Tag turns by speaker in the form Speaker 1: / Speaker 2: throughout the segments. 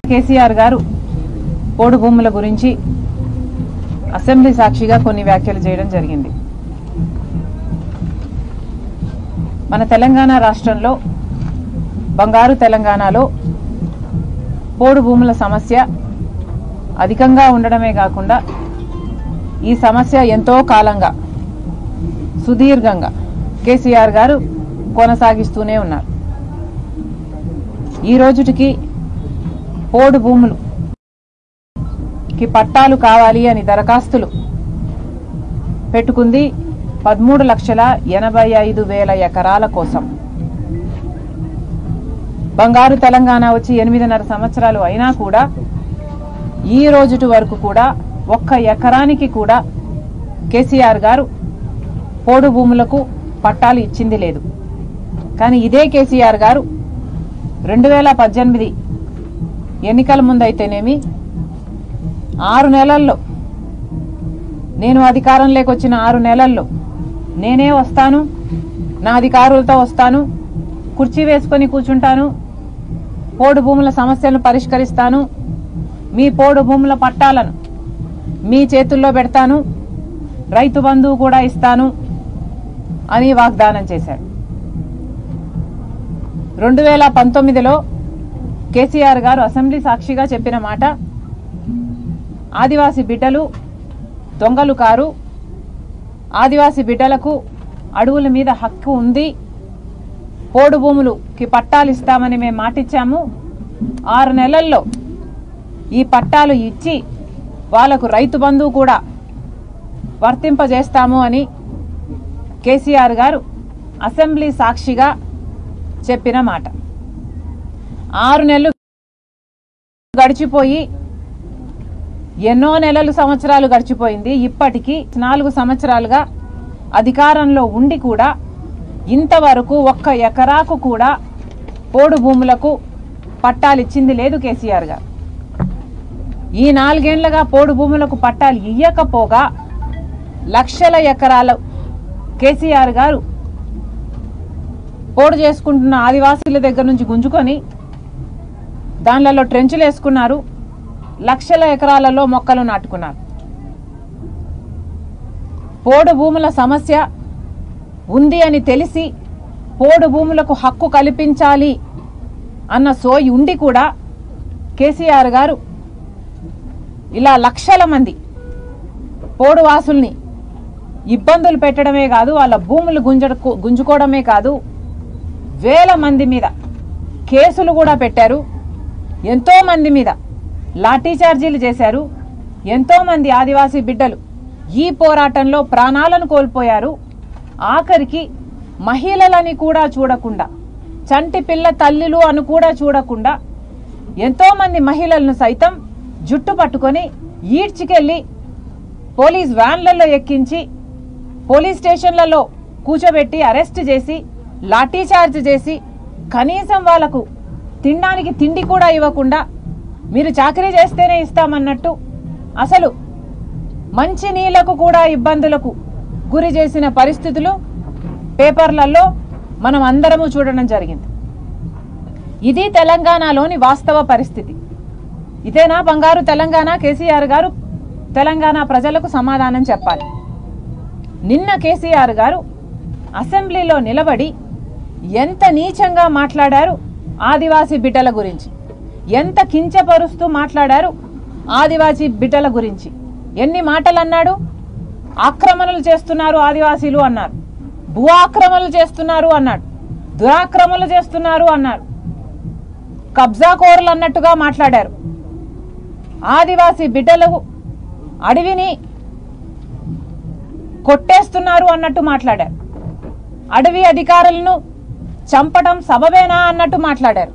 Speaker 1: కేసీఆర్ గారు పోడు భూముల గురించి అసెంబ్లీ సాక్షిగా కొన్ని వ్యాఖ్యలు చేయడం జరిగింది మన తెలంగాణ రాష్ట్రంలో బంగారు తెలంగాణలో పోడు భూముల సమస్య అధికంగా ఉండడమే కాకుండా ఈ సమస్య ఎంతో కాలంగా సుదీర్ఘంగా కేసీఆర్ గారు కొనసాగిస్తూనే ఉన్నారు ఈ రోజుటికి పోడు భూములు కి పట్టాలు కావాలి అని దరఖాస్తులు పెట్టుకుంది పదమూడు లక్షల ఎనభై ఐదు వేల ఎకరాల కోసం బంగారు తెలంగాణ వచ్చి ఎనిమిదిన్నర సంవత్సరాలు అయినా కూడా ఈ రోజుటి వరకు కూడా ఒక్క ఎకరానికి కూడా కేసీఆర్ గారు పోడు భూములకు పట్టాలు ఇచ్చింది లేదు కానీ ఇదే కేసీఆర్ గారు రెండు వేల పద్దెనిమిది ఎన్నికల ముందైతేనేమి ఆరు నెలల్లో నేను అధికారంలోకి వచ్చిన ఆరు నెలల్లో నేనే వస్తాను నా అధికారులతో వస్తాను కుర్చీ వేసుకొని కూర్చుంటాను పోడు భూముల సమస్యలను పరిష్కరిస్తాను మీ పోడు భూముల పట్టాలను మీ చేతుల్లో పెడతాను రైతు బంధువు కూడా ఇస్తాను అని వాగ్దానం చేశాడు రెండు వేల పంతొమ్మిదిలో కేసీఆర్ గారు అసెంబ్లీ సాక్షిగా చెప్పిన మాట ఆదివాసి బిడ్డలు దొంగలు కారు ఆదివాసి బిడ్డలకు అడవుల మీద హక్కు ఉంది పోడు భూములుకి పట్టాలు ఇస్తామని మేము మాటిచ్చాము ఆరు నెలల్లో ఈ పట్టాలు ఇచ్చి వాళ్లకు రైతు బంధువు కూడా వర్తింపజేస్తాము అని కేసీఆర్ గారు అసెంబ్లీ సాక్షిగా చెప్పిన మాట ఆరు నెలలు గడిచిపోయి ఎన్నో నెలలు సంవత్సరాలు గడిచిపోయింది ఇప్పటికీ నాలుగు సంవత్సరాలుగా అధికారంలో ఉండి కూడా ఇంతవరకు ఒక్క ఎకరాకు కూడా పోడు భూములకు పట్టాలు ఇచ్చింది లేదు కేసీఆర్ గారు ఈ నాలుగేండ్లుగా పోడు భూములకు పట్టాలు ఇయ్యకపోగా లక్షల ఎకరాలు కేసీఆర్ గారు పోడు చేసుకుంటున్న ఆదివాసీల దగ్గర నుంచి గుంజుకొని దానిలలో ట్రెంచులు వేసుకున్నారు లక్షల ఎకరాలలో మొక్కలు నాటుకున్నారు పోడు భూముల సమస్య ఉంది అని తెలిసి పోడు భూములకు హక్కు కల్పించాలి అన్న సోయి ఉండి కూడా కేసీఆర్ గారు ఇలా లక్షల మంది పోడు వాసుల్ని ఇబ్బందులు పెట్టడమే కాదు వాళ్ళ భూములు గుంజ గుంజుకోవడమే కాదు వేల మంది మీద కేసులు కూడా పెట్టారు ఎంతో మంది మీద లాఠీ చార్జీలు చేశారు ఎంతో మంది ఆదివాసీ బిడ్డలు ఈ పోరాటంలో ప్రాణాలను కోల్పోయారు ఆఖరికి మహిళలని కూడా చూడకుండా చంటి పిల్ల తల్లులు అని కూడా చూడకుండా ఎంతో మంది మహిళలను సైతం జుట్టు పట్టుకొని ఈడ్చికెళ్ళి పోలీస్ వ్యాన్లలో ఎక్కించి పోలీస్ స్టేషన్లలో కూర్చోబెట్టి అరెస్ట్ చేసి లాఠీ చార్జ్ చేసి కనీసం వాళ్లకు తినడానికి తిండి కూడా ఇవ్వకుండా మీరు చాకరీ చేస్తేనే ఇస్తామన్నట్టు అసలు మంచి నీళ్లకు కూడా ఇబ్బందులకు గురి చేసిన పరిస్థితులు పేపర్లలో మనం అందరము చూడడం జరిగింది ఇది తెలంగాణలోని వాస్తవ పరిస్థితి ఇదేనా బంగారు తెలంగాణ కేసీఆర్ గారు తెలంగాణ ప్రజలకు సమాధానం చెప్పాలి నిన్న కేసీఆర్ గారు అసెంబ్లీలో నిలబడి ఎంత నీచంగా మాట్లాడారు ఆదివాసీ బిడ్డల గురించి ఎంత కించపరుస్తూ మాట్లాడారు ఆదివాసీ బిడ్డల గురించి ఎన్ని మాటలు అన్నాడు ఆక్రమణలు చేస్తున్నారు ఆదివాసీలు అన్నారు భూ ఆక్రమణలు చేస్తున్నారు అన్నాడు దురాక్రమణలు చేస్తున్నారు అన్నారు కబ్జా కోరలు అన్నట్టుగా మాట్లాడారు ఆదివాసీ బిడ్డలు అడవిని కొట్టేస్తున్నారు అన్నట్టు మాట్లాడారు అడవి అధికారులను చంపడం సబబేనా అన్నట్టు మాట్లాడారు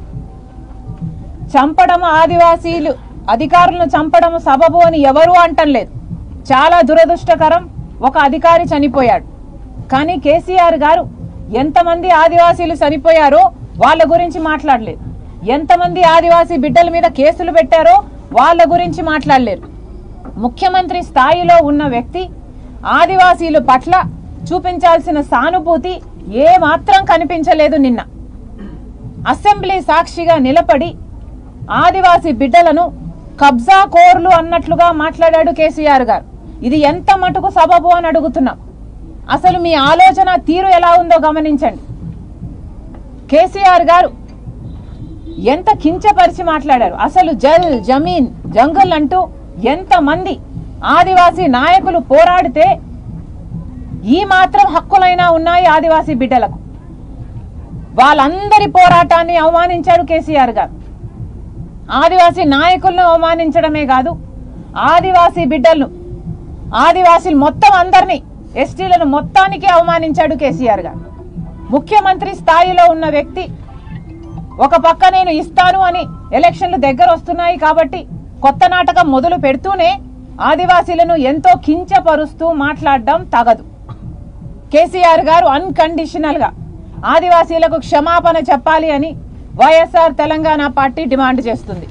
Speaker 1: చంపడం ఆదివాసీలు అధికారులను చంపడం సబబు అని ఎవరు అంటం లేదు చాలా దురదృష్టకరం ఒక అధికారి చనిపోయాడు కానీ కేసీఆర్ గారు ఎంతమంది ఆదివాసీలు చనిపోయారో వాళ్ళ గురించి మాట్లాడలేదు ఎంతమంది ఆదివాసీ బిడ్డల మీద కేసులు పెట్టారో వాళ్ళ గురించి మాట్లాడలేరు ముఖ్యమంత్రి స్థాయిలో ఉన్న వ్యక్తి ఆదివాసీల పట్ల చూపించాల్సిన సానుభూతి ఏ మాత్రం కనిపించలేదు నిన్న అసెంబ్లీ సాక్షిగా నిలబడి ఆదివాసీ బిడ్డలను కబ్జా కోర్లు అన్నట్లుగా మాట్లాడాడు కేసీఆర్ గారు ఇది ఎంత మటుకు సబబు అని అడుగుతున్నాం అసలు మీ ఆలోచన తీరు ఎలా ఉందో గమనించండి కేసీఆర్ గారు ఎంత కించపరిచి మాట్లాడారు అసలు జల్ జమీన్ జంగల్ అంటూ ఎంత మంది ఆదివాసీ నాయకులు పోరాడితే ఈ మాత్రం హక్కులైనా ఉన్నాయి ఆదివాసీ బిడ్డలకు వాళ్ళందరి పోరాటాన్ని అవమానించారు కేసీఆర్ గారు ఆదివాసీ నాయకులను అవమానించడమే కాదు ఆదివాసీ బిడ్డలను ఆదివాసీలు మొత్తం అందరినీ ఎస్టీలను మొత్తానికి అవమానించాడు కేసీఆర్ గారు ముఖ్యమంత్రి స్థాయిలో ఉన్న వ్యక్తి ఒక పక్క నేను ఇస్తాను అని ఎలక్షన్లు దగ్గర వస్తున్నాయి కాబట్టి కొత్త నాటకం మొదలు పెడుతూనే ఆదివాసీలను ఎంతో కించపరుస్తూ మాట్లాడడం తగదు కేసీఆర్ గారు అన్కండిషనల్ గా ఆదివాసీలకు క్షమాపణ చెప్పాలి అని వైఎస్ఆర్ తెలంగాణ పార్టీ డిమాండ్ చేస్తుంది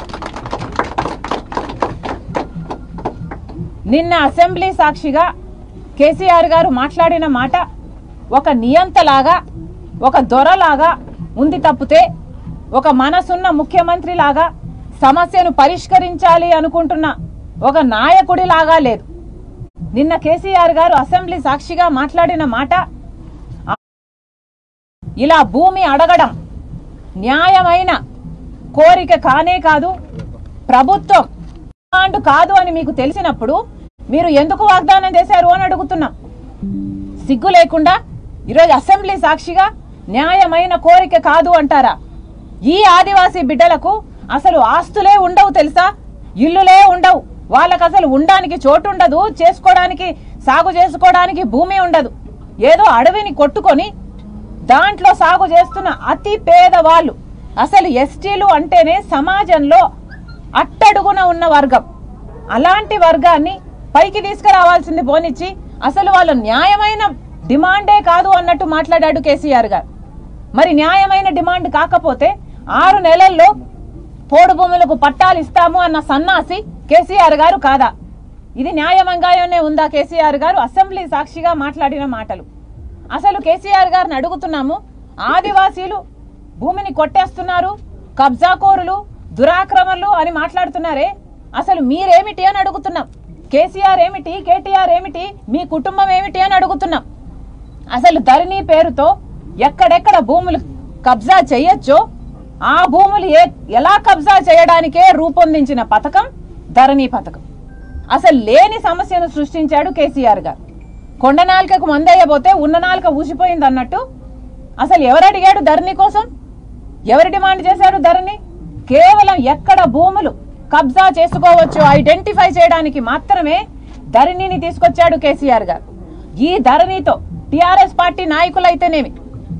Speaker 1: నిన్న అసెంబ్లీ సాక్షిగా కేసీఆర్ గారు మాట్లాడిన మాట ఒక నియంతలాగా ఒక దొరలాగా ఉంది తప్పితే ఒక మనసున్న ముఖ్యమంత్రి లాగా సమస్యను పరిష్కరించాలి అనుకుంటున్న ఒక నాయకుడిలాగా లేదు నిన్న కేసీఆర్ గారు అసెంబ్లీ సాక్షిగా మాట్లాడిన మాట ఇలా భూమి అడగడం న్యాయమైన కోరిక కానే కాదు ప్రభుత్వం డిమాండ్ కాదు అని మీకు తెలిసినప్పుడు మీరు ఎందుకు వాగ్దానం చేశారు అని అడుగుతున్నాం సిగ్గు లేకుండా ఈరోజు అసెంబ్లీ సాక్షిగా న్యాయమైన కోరిక కాదు అంటారా ఈ ఆదివాసీ బిడ్డలకు అసలు ఆస్తులే ఉండవు తెలుసా ఇల్లులే ఉండవు వాళ్ళకి అసలు ఉండడానికి చోటు ఉండదు చేసుకోవడానికి సాగు చేసుకోవడానికి భూమి ఉండదు ఏదో అడవిని కొట్టుకొని దాంట్లో సాగు చేస్తున్న అతి పేదవాళ్ళు అసలు ఎస్టీలు అంటేనే సమాజంలో అట్టడుగున ఉన్న వర్గం అలాంటి వర్గాన్ని పైకి తీసుకురావాల్సింది పోనిచ్చి అసలు వాళ్ళు న్యాయమైన డిమాండే కాదు అన్నట్టు మాట్లాడాడు కేసీఆర్ గారు మరి న్యాయమైన డిమాండ్ కాకపోతే ఆరు నెలల్లో పోడు భూములకు పట్టాలు ఇస్తాము అన్న సన్నాసి కేసీఆర్ గారు కాదా ఇది న్యాయమంగానే ఉందా కేసీఆర్ గారు అసెంబ్లీ సాక్షిగా మాట్లాడిన మాటలు అసలు కేసీఆర్ గారిని అడుగుతున్నాము ఆదివాసీలు భూమిని కొట్టేస్తున్నారు కబ్జాకోరులు దురాక్రమణలు అని మాట్లాడుతున్నారే అసలు మీరేమిటి అని అడుగుతున్నాం కేసీఆర్ ఏమిటి కేటీఆర్ ఏమిటి మీ కుటుంబం ఏమిటి అని అడుగుతున్నాం అసలు ధరణి పేరుతో ఎక్కడెక్కడ భూములు కబ్జా చేయొచ్చో ఆ భూములు ఏ ఎలా కబ్జా చేయడానికే రూపొందించిన పథకం ధరణి పథకం అసలు లేని సమస్యను సృష్టించాడు కేసీఆర్ గారు కొండ నాలుకకు మందేయబోతే ఉన్న నాలుక ఊసిపోయింది అన్నట్టు అసలు ఎవరు అడిగాడు ధరణి కోసం ఎవరు డిమాండ్ చేశారు ధరణి కేవలం ఎక్కడ భూములు కబ్జా చేసుకోవచ్చు ఐడెంటిఫై చేయడానికి మాత్రమే ధరణిని తీసుకొచ్చాడు కేసీఆర్ గారు ఈ ధరణితో టిఆర్ఎస్ పార్టీ నాయకులైతేనేమి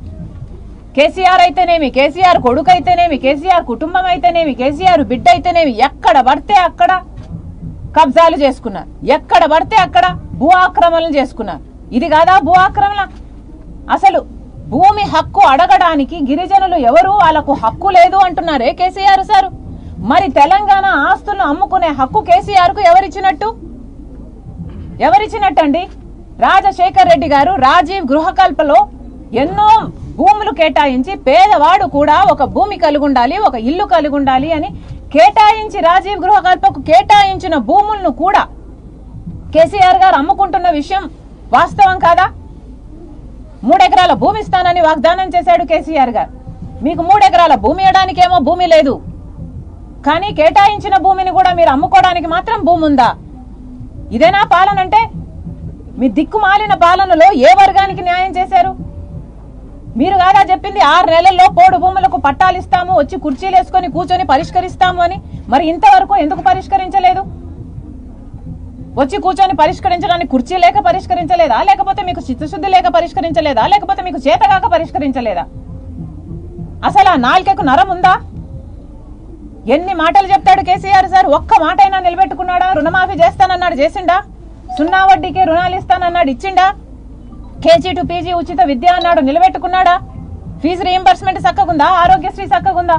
Speaker 1: కేసీఆర్ అయితేనేమి కేసీఆర్ కొడుకు అయితేనేమి కేసీఆర్ కుటుంబం అయితేనేమి కేసీఆర్ బిడ్డ అయితేనేమి ఎక్కడ పడితే అక్కడ కబ్జాలు చేసుకున్నారు ఎక్కడ పడితే అక్కడ భూ ఆక్రమణలు చేసుకున్నారు ఇది కాదా భూ ఆక్రమణ అసలు భూమి హక్కు అడగడానికి గిరిజనులు ఎవరు వాళ్ళకు హక్కు లేదు అంటున్నారే కేసీఆర్ సార్ మరి తెలంగాణ ఆస్తులను అమ్ముకునే హక్కు కేసీఆర్ కు ఎవరిచ్చినట్టు ఎవరిచ్చినట్టండి రాజశేఖర్ రెడ్డి గారు రాజీవ్ గృహకల్పలో ఎన్నో భూములు కేటాయించి పేదవాడు కూడా ఒక భూమి కలిగి ఉండాలి ఒక ఇల్లు కలిగి ఉండాలి అని కేటాయించి రాజీవ్ గృహకల్పకు కేటాయించిన భూములను కూడా కేసీఆర్ గారు అమ్ముకుంటున్న విషయం వాస్తవం కాదా మూడెకరాల భూమి ఇస్తానని వాగ్దానం చేశాడు కేసీఆర్ గారు మీకు మూడెకరాల భూమి ఇవ్వడానికేమో భూమి లేదు కానీ కేటాయించిన భూమిని కూడా మీరు అమ్ముకోవడానికి మాత్రం భూమి ఉందా ఇదేనా పాలన అంటే మీ దిక్కుమాలిన పాలనలో ఏ వర్గానికి న్యాయం చేశారు మీరు కాదా చెప్పింది ఆరు నెలల్లో పోడు భూములకు పట్టాలు ఇస్తాము వచ్చి కుర్చీలు వేసుకొని కూర్చొని పరిష్కరిస్తాము అని మరి ఇంతవరకు ఎందుకు పరిష్కరించలేదు వచ్చి కూర్చొని పరిష్కరించడానికి కుర్చీ లేక పరిష్కరించలేదా లేకపోతే మీకు చిత్తశుద్ధి లేక పరిష్కరించలేదా లేకపోతే మీకు చేతగాక పరిష్కరించలేదా అసలు ఆ నాలుకకు నరం ఉందా ఎన్ని మాటలు చెప్తాడు కేసీఆర్ సార్ ఒక్క మాట అయినా నిలబెట్టుకున్నాడా రుణమాఫీ చేస్తానన్నాడు చేసిండా సున్నా వడ్డీకి రుణాలు ఇస్తానన్నాడు ఇచ్చిండా కేజీ టు పీజీ ఉచిత విద్య అన్నాడు నిలబెట్టుకున్నాడా ఫీజు రీఎంబర్స్మెంట్ చక్కగుందా ఆరోగ్యశ్రీ చక్కగుందా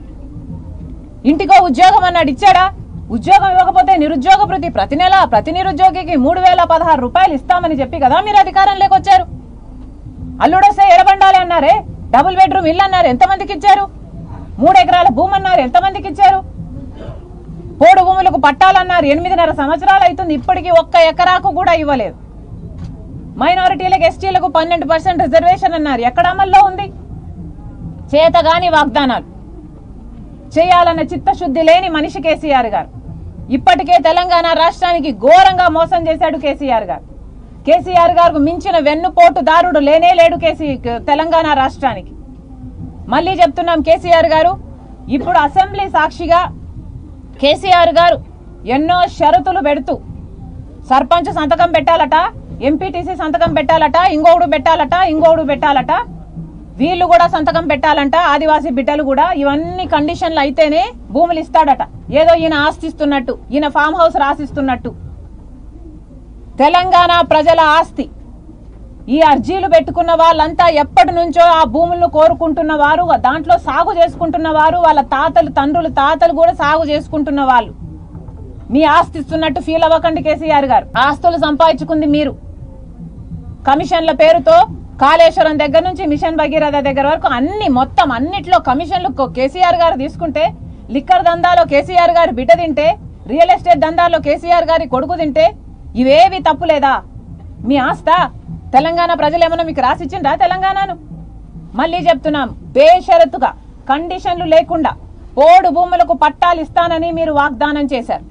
Speaker 1: ఇంటికో ఉద్యోగం అన్నాడు ఇచ్చాడా ఉద్యోగం ఇవ్వకపోతే నిరుద్యోగ భృతి ప్రతి నెల ప్రతి నిరుద్యోగికి మూడు వేల పదహారు రూపాయలు ఇస్తామని చెప్పి కదా మీరు అధికారంలోకి వచ్చారు అల్లుడొస్తే ఎడబండాలి అన్నారే డబుల్ బెడ్రూమ్ ఇల్లు అన్నారు ఎంతమందికి ఇచ్చారు మూడు ఎకరాల భూమి అన్నారు ఎంతమందికి ఇచ్చారు పోడు భూములకు పట్టాలన్నారు ఎనిమిదిన్నర సంవత్సరాలు అవుతుంది ఇప్పటికీ ఒక్క ఎకరాకు కూడా ఇవ్వలేదు మైనారిటీలకు ఎస్టీలకు పన్నెండు పర్సెంట్ రిజర్వేషన్ అన్నారు ఎక్కడ అమల్లో ఉంది చేతగాని వాగ్దానాలు చేయాలన్న చిత్తశుద్ధి లేని మనిషి కేసీఆర్ గారు ఇప్పటికే తెలంగాణ రాష్ట్రానికి ఘోరంగా మోసం చేశాడు కేసీఆర్ గారు కేసీఆర్ గారికి మించిన వెన్నుపోటు దారుడు లేనే లేడు కేసీ తెలంగాణ రాష్ట్రానికి మళ్ళీ చెప్తున్నాం కేసీఆర్ గారు ఇప్పుడు అసెంబ్లీ సాక్షిగా కేసీఆర్ గారు ఎన్నో షరతులు పెడుతూ సర్పంచ్ సంతకం పెట్టాలట ఎంపీటీసీ సంతకం పెట్టాలట ఇంకోడు పెట్టాలట ఇంకోడు పెట్టాలట వీళ్ళు కూడా సంతకం పెట్టాలంట ఆదివాసీ బిడ్డలు కూడా ఇవన్నీ కండిషన్లు అయితేనే భూములు ఇస్తాడట ఏదో ఈయన ఆస్తిస్తున్నట్టు ఈయన ఫామ్ హౌస్ రాసిస్తున్నట్టు తెలంగాణ ప్రజల ఆస్తి ఈ అర్జీలు పెట్టుకున్న వాళ్ళంతా ఎప్పటి నుంచో ఆ భూములను కోరుకుంటున్న వారు దాంట్లో సాగు చేసుకుంటున్న వారు వాళ్ళ తాతలు తండ్రులు తాతలు కూడా సాగు చేసుకుంటున్న వాళ్ళు మీ ఆస్తి ఇస్తున్నట్టు ఫీల్ అవ్వకండి కేసీఆర్ గారు ఆస్తులు సంపాదించుకుంది మీరు కమిషన్ల పేరుతో కాళేశ్వరం దగ్గర నుంచి మిషన్ భగీరథ దగ్గర వరకు అన్ని మొత్తం అన్నిట్లో కమిషన్లు కొ- కేసీఆర్ గారు తీసుకుంటే లిక్కర్ దందాలో కేసీఆర్ గారు బిడ్డ తింటే రియల్ ఎస్టేట్ దందాలో కేసీఆర్ గారి కొడుకు తింటే ఇవేవి తప్పులేదా మీ ఆస్తా తెలంగాణ ప్రజలు ఏమన్నా మీకు రాసిచ్చిండ్రా తెలంగాణను మళ్ళీ చెప్తున్నాం బేషరతుగా కండిషన్లు లేకుండా పోడు భూములకు పట్టాలు ఇస్తానని మీరు వాగ్దానం చేశారు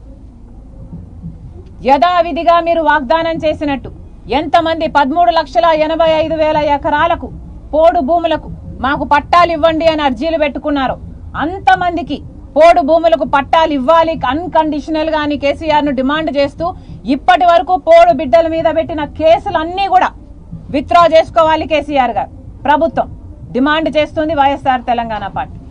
Speaker 1: యథావిధిగా మీరు వాగ్దానం చేసినట్టు ఎంతమంది పదమూడు లక్షల ఎనభై ఐదు వేల ఎకరాలకు పోడు భూములకు మాకు పట్టాలు ఇవ్వండి అని అర్జీలు పెట్టుకున్నారో అంతమందికి పోడు భూములకు పట్టాలు ఇవ్వాలి అన్కండిషనల్ గా అని కేసీఆర్ ను డిమాండ్ చేస్తూ ఇప్పటి వరకు పోడు బిడ్డల మీద పెట్టిన కేసులన్నీ కూడా విత్డ్రా చేసుకోవాలి కేసీఆర్ గారు ప్రభుత్వం డిమాండ్ చేస్తుంది వైఎస్ఆర్ తెలంగాణ పార్టీ